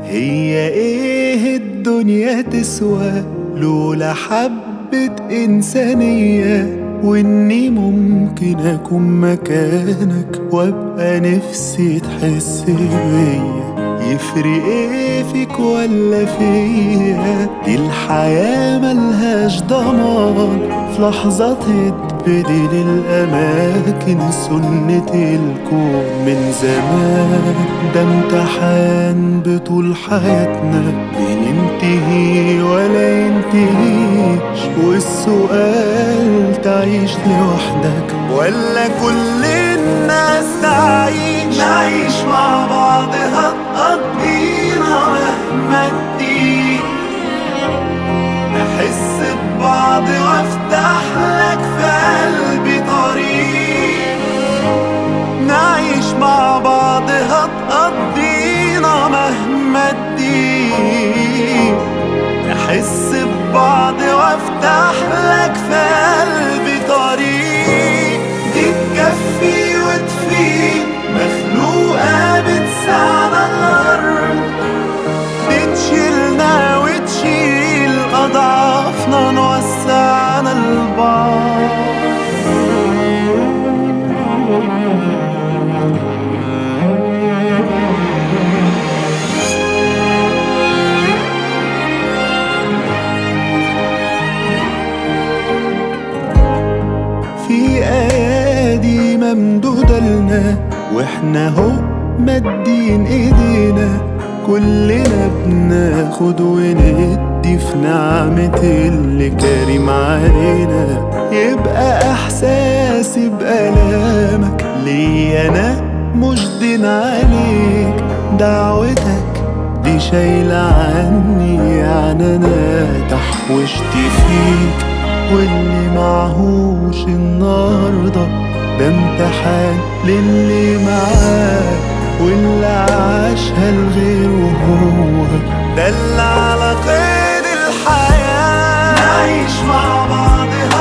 هي ايه الدنيا تسوى لولا حبة إنسانية وإني ممكن أكون مكانك وأبقى نفسي تحس بيا يفرق ايه فيك ولا فيا دي الحياة ملهاش ضمان في لحظة تتبدل الأماكن سنة الكون من زمان ده امتحان بطول حياتنا بننتهي ولا ينتهيش والسؤال تعيش لوحدك ولا كل الناس تعيش نعيش مع بعض هتقضينا مهما تدين نحس ببعض وافتح لك في قلبي طريق نعيش مع بعض هتقضينا مهما تدين نحس ببعض وافتح لك في قلبي طريق دي تكفي وتفيد مخلوقة بتسعنا الأرض بتشيلنا وتشيل أضعافنا نوسعنا البعض في ايادي ممدودة لنا واحنا هو مادين ايدينا كلنا بناخد وندي في نعمة اللي كريم علينا يبقى احساسي بألامك ليا انا مش دين عليك دعوتك دي شايلة عني يعني انا تحوشت فيك واللي معهوش النهاردة ده امتحان للي معاه واللي عاشها لغيره هو ده اللي على قيد الحياة نعيش مع بعض